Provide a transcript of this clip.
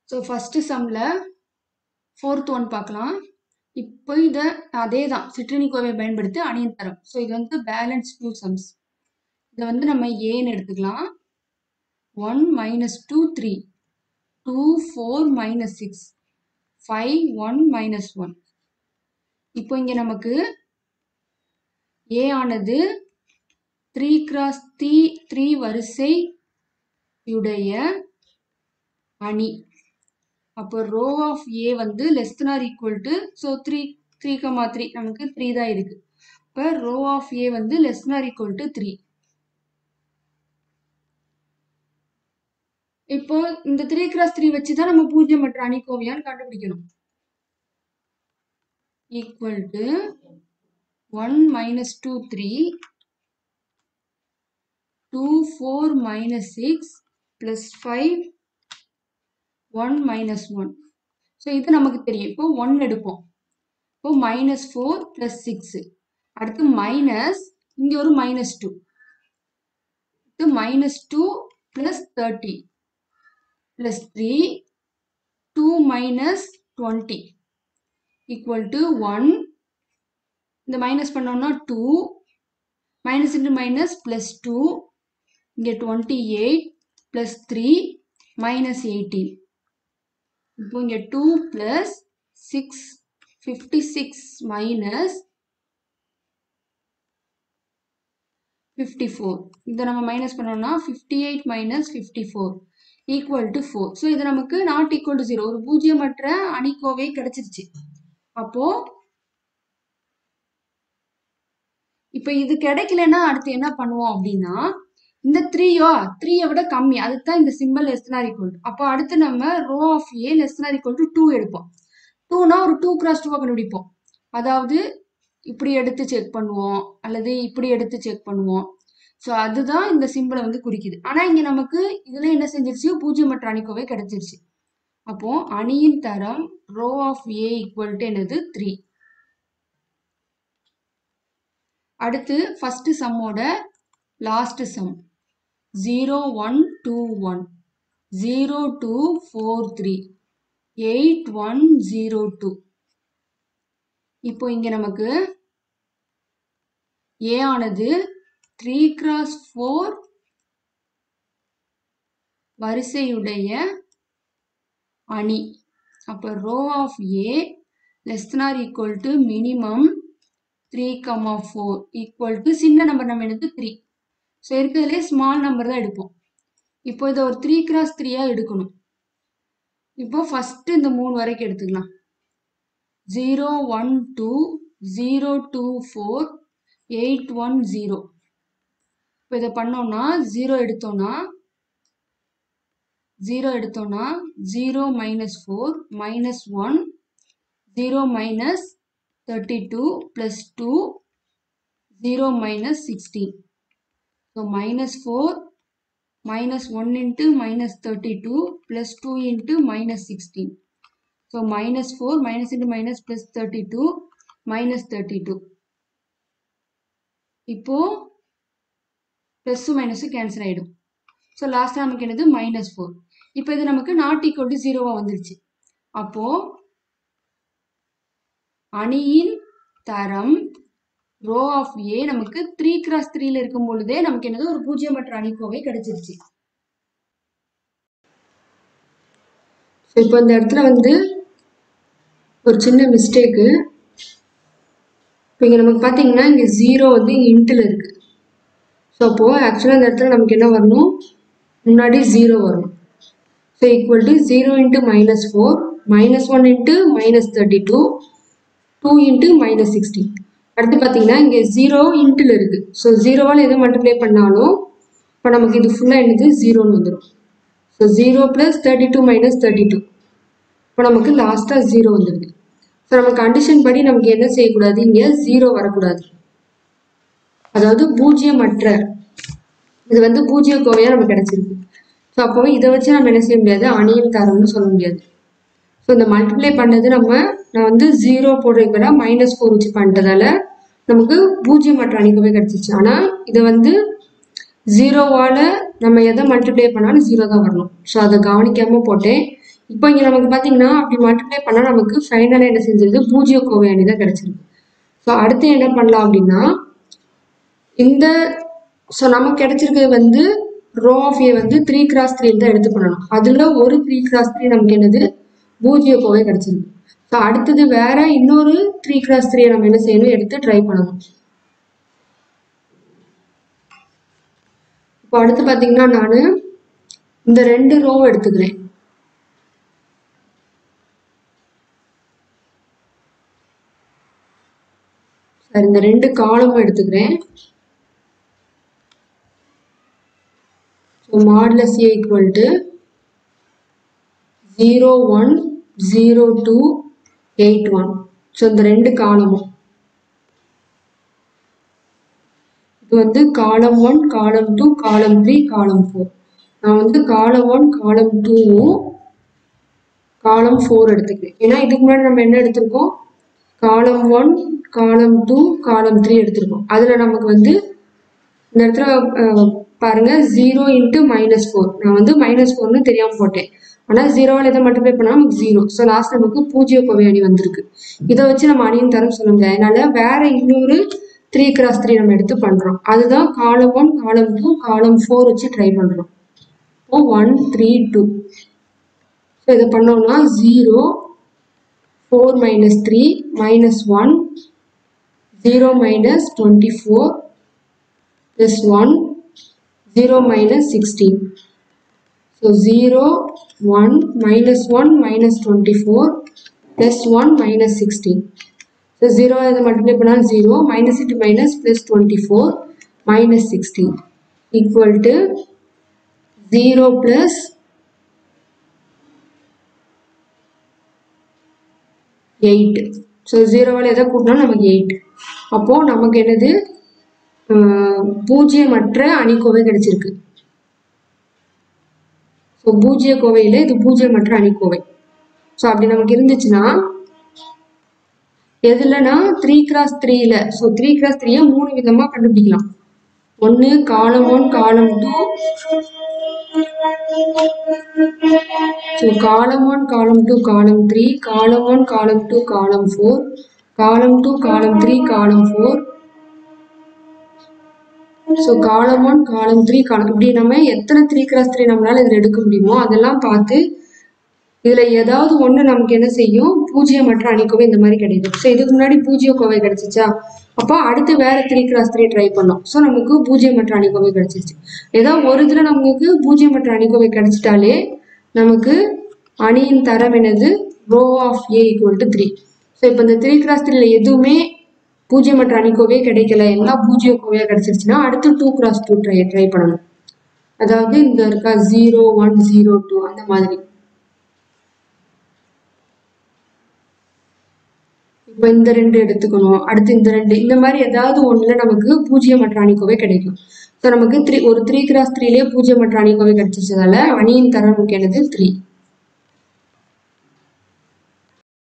so first சம்மில் fourth one பார்க்கலாம் இப்போ இதை அதே தான் சிற்றணி கோவை பயன்படுத்தி அணியின் தரம் ஸோ இது வந்து பேலன்ஸ் டூ சம்ஸ் இதை வந்து நம்ம ஏன்னு எடுத்துக்கலாம் one minus two three two four minus six five one minus one இப்போ இங்கே நமக்கு ஏ ஆனது த்ரீ கிராஸ் த்ரீ த்ரீ வரிசையுடைய அணி அப்போ ரோ ஆஃப் ஏ வந்து less than or equal to so three three comma three நமக்கு த்ரீ தான் இருக்கு இப்போ ரோ ஆஃப் ஏ வந்து less than or equal to three இப்போ இந்த த்ரீ கிராஸ் த்ரீ வச்சு தான் நம்ம பூஜ்ஜியம் மற்ற அணிக்கோவையான்னு கண்டுபிடிக்கணும் equal to one minus two three two four minus six plus five one minus one so இது நமக்கு தெரியும் இப்போ ஒன் எடுப்போம் இப்போ மைனஸ் ஃபோர் ப்ளஸ் சிக்ஸு அடுத்து மைனஸ் இங்கே ஒரு மைனஸ் டூ இது minus two plus thirty plus three two minus twenty equal to one இந்த மைனஸ் பண்ணோம்னா two minus into minus plus two இங்கே twenty eight plus three minus eighteen இப்போ இங்கே two plus six fifty six minus fifty four இதை நம்ம minus பண்ணோம்னா fifty eight minus fifty four equal to four so இது நமக்கு not equal to zero ஒரு பூஜ்ஜியமற்ற அணிக்கோவை கிடைச்சிருச்சு அப்போ இப்போ இது கிடைக்கலன்னா அடுத்து என்ன பண்ணுவோம் அப்படின்னா இந்த த்ரீயோ த்ரீயை விட கம்மி அதுக்கு தான் இந்த சிம்பிள் லெஸ் than ஈக்குவல் அப்போ அடுத்து நம்ம rho of A less than equal to two எடுப்போம் டூனா ஒரு டூ கிராஸ் டூவாக கண்டுபிடிப்போம் அதாவது இப்படி எடுத்து செக் பண்ணுவோம் அல்லது இப்படி எடுத்து செக் பண்ணுவோம் ஸோ அதுதான் இந்த சிம்பிளை வந்து குறிக்குது ஆனால் இங்கே நமக்கு இதில் என்ன செஞ்சிருச்சு பூஜ்ஜியமற்ற அணிக்கோவை கிடைச்சிருச்சு அப்போ அணியின் தரம் rho of A equal to என்னது த்ரீ அடுத்து ஃபர்ஸ்ட் சம்மோட last sum zero one two one zero two four three eight one zero two இப்போ இங்கே நமக்கு ஏ ஆனது த்ரீ கிராஸ் ஃபோர் வரிசையுடைய அணி அப்போ row of A less or equal to minimum three comma four equal to சின்ன number நம்ம எடுத்து த்ரீ ஸோ இருக்கிறதுலே ஸ்மால் நம்பர் தான் எடுப்போம் இப்போ இதை ஒரு த்ரீ கிராஸ் த்ரீயாக எடுக்கணும் இப்போ ஃபஸ்ட்டு இந்த மூணு வரைக்கும் எடுத்துக்கலாம் zero one two zero two four eight one zero இப்போ இதை பண்ணோம்னா ஜீரோ எடுத்தோம்னா ஜீரோ எடுத்தோம்னா zero minus four minus one zero minus thirty two plus two zero minus sixteen so minus four minus one into minus thirty two plus two into minus sixteen so minus four minus into minus plus thirty two minus thirty two இப்போது ப்ளஸ்ஸும் மைனஸும் cancel ஆகிடும் so லாஸ்ட்டாக நமக்கு என்னது minus four இப்போ இது நமக்கு நாட் ஈக்குவல் டு ஜீரோவாக வந்துருச்சு அப்போது அணியின் தரம் ரோ ஆஃப் ஏ நமக்கு த்ரீ கிராஸ் த்ரீல இருக்கும் பொழுதே நமக்கு என்னது ஒரு பூஜ்ஜியமற்ற அணிக்கோவை கிடைச்சிருச்சு இப்போ இந்த இடத்துல வந்து ஒரு சின்ன மிஸ்டேக்கு இப்போ இங்கே நமக்கு பார்த்தீங்கன்னா இங்கே ஜீரோ வந்து இங்கே இன்ட்டில் இருக்குது ஸோ அப்போது ஆக்சுவலாக இந்த இடத்துல நமக்கு என்ன வரணும் முன்னாடி ஜீரோ வரணும் so equal to zero into minus four minus one into minus thirty two two into minus sixteen அடுத்து பார்த்தீங்கன்னா இங்கே ஜீரோ இன்ட்டில் இருக்குது ஸோ ஜீரோவால் எது மல்டிப்ளை பண்ணாலும் இப்போ நமக்கு இது ஃபுல்லாக என்னது ஜீரோன்னு வந்துடும் so zero plus thirty two minus thirty two இப்போ நமக்கு லாஸ்ட்டாக ஜீரோ வந்துடுது ஸோ நம்ம கண்டிஷன் படி நமக்கு என்ன செய்யக்கூடாது இங்கே ஜீரோ வரக்கூடாது அதாவது பூஜ்ஜியமற்ற இது வந்து பூஜ்ஜிய கோவையாக நமக்கு கிடைச்சிருக்கு ஸோ அப்போ இதை வச்சு நம்ம என்ன செய்ய முடியாது அணியின் தரம்னு சொல்ல முடியாது ஸோ இந்த மல்டிப்ளை பண்ணது நம்ம நான் வந்து ஜீரோ போடுறதுக்கு விட மைனஸ் ஃபோர் வச்சு பண்ணிட்டதால நமக்கு பூஜ்ஜியம் மற்ற அணிக்கவே கிடச்சிச்சு ஆனால் இதை வந்து ஜீரோவால் நம்ம எதை மல்டிப்ளை பண்ணாலும் ஜீரோ தான் வரணும் ஸோ அதை கவனிக்காமல் போட்டேன் இப்போ இங்க நமக்கு பாத்தீங்கன்னா அப்படி மல்டிப்ளை பண்ணா நமக்கு ஃபைனலா என்ன செஞ்சிருது பூஜ்ய கோவை அணி தான் கிடைச்சிருக்கு ஸோ அடுத்து என்ன பண்ணலாம் அப்படின்னா இந்த ஸோ நமக்கு கிடைச்சிருக்கிறது வந்து ரோ ஆஃப் ஏ வந்து த்ரீ கிராஸ் த்ரீ தான் எடுத்து பண்ணணும் அதுல ஒரு த்ரீ கிராஸ் த்ரீ நமக்கு என்னது பூஜ்ய கோவை கிடைச்சிருக்கு ஸோ அடுத்தது வேற இன்னொரு த்ரீ கிராஸ் த்ரீ நம்ம என்ன செய்யணும் எடுத்து ட்ரை பண்ணணும் இப்போ அடுத்து பார்த்தீங்கன்னா நான் இந்த ரெண்டு ரோ எடுத்துக்கிறேன் சரி இந்த ரெண்டு காலமும் எடுத்துக்கிறேன் so modulus A equal to zero one zero two eight one so இந்த ரெண்டு காலமும் இது வந்து காலம் one column two column three column four நான் வந்து காலம் ஒன் காலம் டூவும் காலம் ஃபோர் எடுத்துக்கிறேன் ஏன்னா இதுக்கு முன்னாடி நம்ம என்ன எடுத்திருக்கோம் காலம் one column two column three எடுத்திருக்கோம் அதில் நமக்கு வந்து இந்த இடத்துல அஹ், பாருங்க ஜீரோ இன்ட்டு மைனஸ் ஃபோர் நான் வந்து மைனஸ் ஃபோர்னு தெரியாமல் போட்டேன் ஆனால் ஜீரோவில் எதை மல்டிப்ளை பண்ணால் நமக்கு ஜீரோ ஸோ லாஸ்ட் நமக்கு பூஜ்ஜிய கோவை அணி வந்திருக்கு இதை வச்சு நம்ம அணியின் தரம் சொல்ல முடியாது அதனால வேற இன்னொரு த்ரீ கிராஸ் த்ரீ நம்ம எடுத்து பண்ணுறோம் அதுதான் காலம் one column two column four வச்சு ட்ரை பண்ணுறோம் இப்போ ஒன் த்ரீ டூ ஸோ இதை பண்ணோம்னா zero four minus three minus one zero minus twenty four plus one zero minus sixteen so zero one minus one minus twenty four plus one minus sixteen so zero இதை multiply பண்ணால் zero minus into minus plus twenty four minus sixteen equal to zero plus eight so ஜீரோவில் எதை கூட்டினாலும் நமக்கு eight அப்போது நமக்கு என்னது ஆஹ், பூஜ்ஜியமற்ற அணிக்கோவை கிடைச்சிருக்கு ஸோ பூஜ்ஜிய கோவையில் இது பூஜ்ஜியமற்ற அணிக்கோவை ஸோ அப்படி நமக்கு இருந்துச்சுன்னா எதுலனா த்ரீ கிராஸ் த்ரீல ஸோ த்ரீ கிராஸ் த்ரீயை மூணு விதமாக கண்டுபிடிக்கலாம் ஒன்று column one column two so column one column two column three column one column two column four column two column three column four so column one column three column இப்படி நம்ம எத்தனை three cross three நம்மளால இதில் எடுக்க முடியுமோ அதெல்லாம் பார்த்து இதில் ஏதாவது ஒன்று நமக்கு என்ன செய்யும் பூஜ்ஜியமற்ற அணிக்கோவை இந்த மாதிரி கிடைக்கும் ஸோ இதுக்கு முன்னாடி பூஜ்ஜிய கோவை கிடைச்சிச்சா அப்போ அடுத்து வேற த்ரீ கிராஸ் த்ரீ ட்ரை பண்ணோம் ஸோ நமக்கு பூஜ்ஜியமற்ற அணிக்கோவை கிடைச்சிருச்சு ஏதோ ஒரு இதில் நமக்கு பூஜ்ஜியமற்ற அணிக்கோவை கிடைச்சிட்டாலே நமக்கு அணியின் தரம் என்னது rho of A equal to three so இப்போ இந்த த்ரீ கிராஸ் த்ரீல எதுவுமே பூஜ்ஜியமற்ற அணிக்கோவே கிடைக்கல எல்லாம் பூஜ்ஜிய கோவையாக கிடைச்சிருச்சுன்னா அடுத்து two cross two try try பண்ணணும் அதாவது இந்த இருக்கா ஜீரோ ஒன் ஜீரோ டூ அந்த மாதிரி இப்போ இந்த ரெண்டு எடுத்துக்கணும் அடுத்து இந்த ரெண்டு இந்த மாதிரி ஏதாவது ஒண்ணுல நமக்கு பூஜ்ஜியமற்ற அணிக்கோவை கிடைக்கும் ஸோ நமக்கு த்ரீ ஒரு த்ரீ கிராஸ் த்ரீலேயே பூஜ்ஜியமற்ற அணிக்கோவை கிடைச்சிச்சதால அணியின் தரம் நமக்கு என்னது த்ரீ